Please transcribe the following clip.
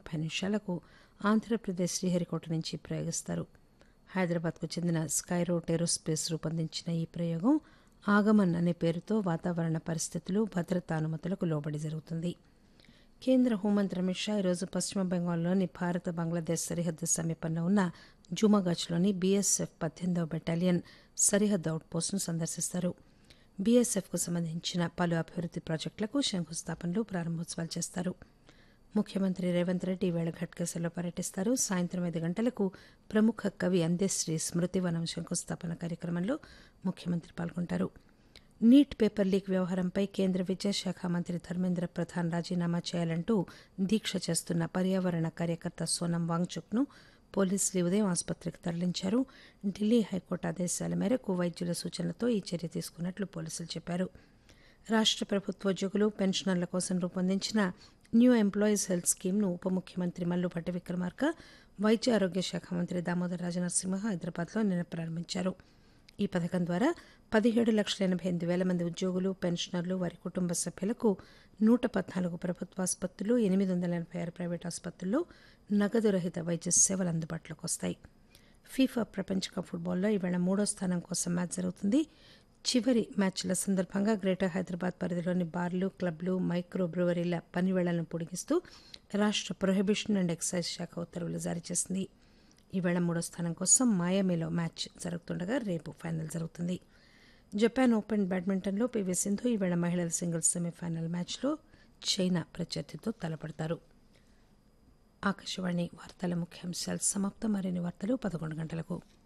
నలభై నిమిషాలకు ఆంధ్రప్రదేశ్ శ్రీహరికోట నుంచి ప్రయోగిస్తారు హైదరాబాద్కు చెందిన స్కైరో ఏరోస్పేస్ రూపొందించిన ఈ ప్రయోగం ఆగమన్ అనే పేరుతో వాతావరణ పరిస్థితులు భద్రతా అనుమతులకు లోబడి జరుగుతుంది కేంద్ర హోంమంత్రి అమిత్ షా ఈరోజు పశ్చిమ బెంగాల్లోని భారత బంగ్లాదేశ్ సరిహద్దు సమీపంలో ఉన్న జుమాగచ్లోని బీఎస్ఎఫ్ పద్దెనిమిదవ బెటాలియన్ సరిహద్దు అవుట్పోస్టును సందర్శిస్తారు బీఎస్ఎఫ్కు సంబంధించిన పలు అభివృద్ది ప్రాజెక్టులకు శంకుస్థాపనలు ప్రారంభోత్సవాలు చేస్తారు ముఖ్యమంత్రి రేవంత్ రెడ్డి ఈవేళ ఘట్కేసర్లో పర్యటిస్తారు సాయంత్రం ఐదు గంటలకు ప్రముఖ కవి అందేశ్రీ స్మృతివనం శంకుస్థాపన కార్యక్రమంలో ముఖ్యమంత్రి పాల్గొంటారు నీట్ పేపర్ లీక్ వ్యవహారంపై కేంద్ర విద్యాశాఖ మంత్రి ధర్మేంద్ర ప్రధాన్ రాజీనామా చేయాలంటూ దీక్ష చేస్తున్న పర్యావరణ కార్యకర్త సోనం వాంగ్చుక్ను పోలీసులు ఈ ఉదయం ఆసుపత్రికి తరలించారు ఢిల్లీ హైకోర్టు ఆదేశాల మేరకు వైద్యుల సూచనలతో ఈ చర్య తీసుకున్నట్లు పోలీసులు చెప్పారు రాష్ట్ర ప్రభుత్వోద్యోగులు పెన్షనర్ల కోసం రూపొందించిన న్యూ ఎంప్లాయీస్ హెల్త్ స్కీమ్ను ఉప ముఖ్యమంత్రి మల్లుపట్టి విక్రమార్క వైద్య ఆరోగ్య శాఖ మంత్రి దామోదర్ రాజనరసింహ హైదరాబాద్లో నిన్న ప్రారంభించారు ఈ పథకం ద్వారా పదిహేడు లక్షల ఎనభై ఎనిమిది వేల మంది ఉద్యోగులు పెన్షనర్లు వారి కుటుంబ సభ్యులకు నూట పద్నాలుగు ప్రభుత్వ ఆసుపత్రులు ఎనిమిది వందల ఎనభై ఆరు ప్రైవేట్ ఆసుపత్రుల్లో నగదు రహిత వైద్య సేవలు అందుబాటులోకి వస్తాయి ఫీఫా ప్రపంచ కప్ ఫుట్బాల్లో ఈవేళ మూడో స్థానం కోసం మ్యాచ్ జరుగుతుంది చివరి మ్యాచ్ల సందర్భంగా గ్రేటర్ హైదరాబాద్ పరిధిలోని బార్లు క్లబ్లు మైక్రో బ్రూవరీల పనివేళలను పొడిగిస్తూ రాష్ట్ర ప్రొహిబిషన్ అండ్ ఎక్సైజ్ శాఖ ఉత్తర్వులు జారీ చేసింది ఈవేళ మూడో స్థానం కోసం మాయామీలో మ్యాచ్ జరుగుతుండగా రేపు ఫైనల్ జరుగుతుంది జపాన్ ఓపెన్ బ్యాడ్మింటన్లో పీవీ సింధు ఈవేళ మహిళల సింగిల్స్ సెమీఫైనల్ మ్యాచ్లో చైనా ప్రత్యర్థితో తలపడతారు ఆకాశవాణి వార్తల ముఖ్యాంశాలు సమాప్తం మరిన్ని వార్తలు పదకొండు గంటలకు